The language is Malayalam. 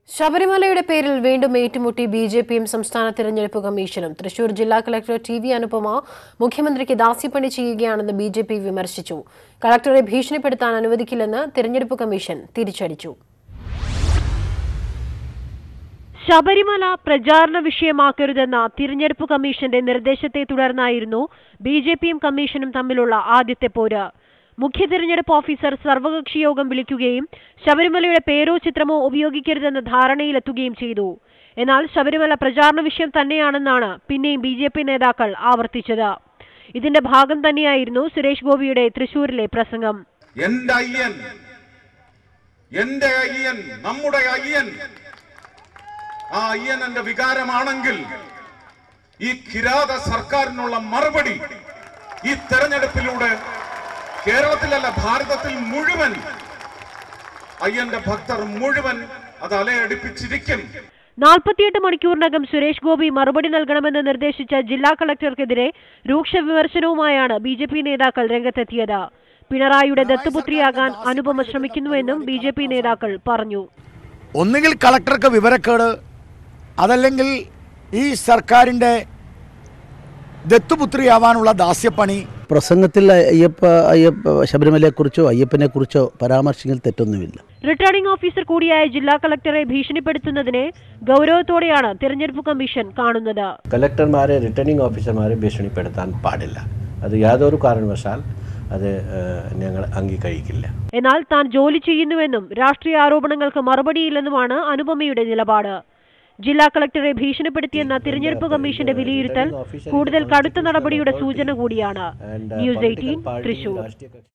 ശബരിമലയുടെ പേരിൽ വീണ്ടും ഏറ്റുമുട്ടി ബി ജെ പിയും സംസ്ഥാന തിരഞ്ഞെടുപ്പ് കമ്മീഷനും തൃശൂർ ജില്ലാ കളക്ടർ ടി വി അനുപമ മുഖ്യമന്ത്രിക്ക് ദാസ്യപ്പണി ചെയ്യുകയാണെന്ന് ബി ജെ പി വിമർശിച്ചു കളക്ടറെ ഭീഷണിപ്പെടുത്താൻ അനുവദിക്കില്ലെന്ന് തിരഞ്ഞെടുപ്പ് കമ്മീഷൻ തിരിച്ചടിച്ചു ശബരിമല പ്രചാരണ വിഷയമാക്കരുതെന്ന തിരഞ്ഞെടുപ്പ് കമ്മീഷന്റെ നിർദ്ദേശത്തെ തുടർന്നായിരുന്നു ബി ജെ പിയും കമ്മീഷനും തമ്മിലുള്ള ആദ്യത്തെ പോര് മുഖ്യ തിരഞ്ഞെടുപ്പ് ഓഫീസർ സർവകക്ഷി യോഗം വിളിക്കുകയും ശബരിമലയുടെ പേരോ ചിത്രമോ ഉപയോഗിക്കരുതെന്ന ധാരണയിലെത്തുകയും ചെയ്തു എന്നാൽ ശബരിമല പ്രചാരണ വിഷയം തന്നെയാണെന്നാണ് പിന്നെയും ബി ജെ പി നേതാക്കൾ ആവർത്തിച്ചത് ഇതിന്റെ ഭാഗം തന്നെയായിരുന്നു സുരേഷ് ഗോപിയുടെ തൃശൂരിലെ പ്രസംഗം എന്റെ അയ്യൻ എന്റെ അയ്യൻ നമ്മുടെ അയ്യൻ ആ അയ്യൻ എന്റെ വികാരമാണെങ്കിൽ ഈ കിരാത സർക്കാരിനുള്ള മറുപടി ഈ തെരഞ്ഞെടുപ്പിലൂടെ കേരളത്തിലല്ല ഭാരതത്തിൽ മുഴുവൻ അയ്യന്റെ ഭക്തർ മുഴുവൻ അത് അലയടിപ്പിച്ചിരിക്കും നാൽപ്പത്തിയെട്ട് മണിക്കൂറിനകം സുരേഷ് ഗോപി മറുപടി നൽകണമെന്ന് നിർദ്ദേശിച്ച ജില്ലാ കളക്ടർക്കെതിരെ രൂക്ഷ വിമർശനവുമായാണ് ബി ജെ പി നേതാക്കൾ രംഗത്തെത്തിയത് പിണറായിയുടെ ദത്തുപുത്രിയാകാൻ അനുപമ ശ്രമിക്കുന്നുവെന്നും ബി ജെ പി നേതാക്കൾ പറഞ്ഞു ഒന്നുകിൽ കളക്ടർക്ക് വിവരക്കേട് അതല്ലെങ്കിൽ ഈ സർക്കാരിൻ്റെ ദത്തുപുത്രിയാവാനുള്ള ദാസ്യപ്പണി പ്രസംഗത്തിൽ അയ്യപ്പ അയ്യപ്പ ശബരിമലയെക്കുറിച്ചോ അയ്യപ്പനെക്കുറിച്ചോ പരാമർശിക്കുന്നതിൽ തെറ്റൊന്നുമില്ല റിട്ടേണിംഗ് ഓഫീസർ കൂടിയായ ജില്ലാ കളക്ടറെ ഭീഷണിപ്പെടുത്തുന്നതിനെ ഗൗരവത്തോടെയാണ് തിരഞ്ഞെടുപ്പ് കമ്മീഷൻ കാണുന്നത് കലക്ടർമാരെ റിട്ടേണിംഗ് ഓഫീസർമാരെ ഭീഷണിപ്പെടുത്താൻ പാടില്ല അത് യാതൊരു കാരണവശാൽ അത് ഏഹ്, ഞങ്ങൾ അംഗീകരിക്കില്ല എന്നാൽ താൻ ജോലി ചെയ്യുന്നുവെന്നും രാഷ്ട്രീയ ആരോപണങ്ങൾക്ക് മറുപടിയില്ലെന്നുമാണ് അനുപമയുടെ നിലപാട് ജില്ലാ കളക്ടറെ ഭീഷണിപ്പെടുത്തിയെന്ന തിരഞ്ഞെടുപ്പ് കമ്മീഷന്റെ വിലയിരുത്തൽ കൂടുതൽ കടുത്ത നടപടിയുടെ സൂചന കൂടിയാണ് And, uh, news political eighteen party, Thrissur രാഷ്ട്രീയ കക്ഷി-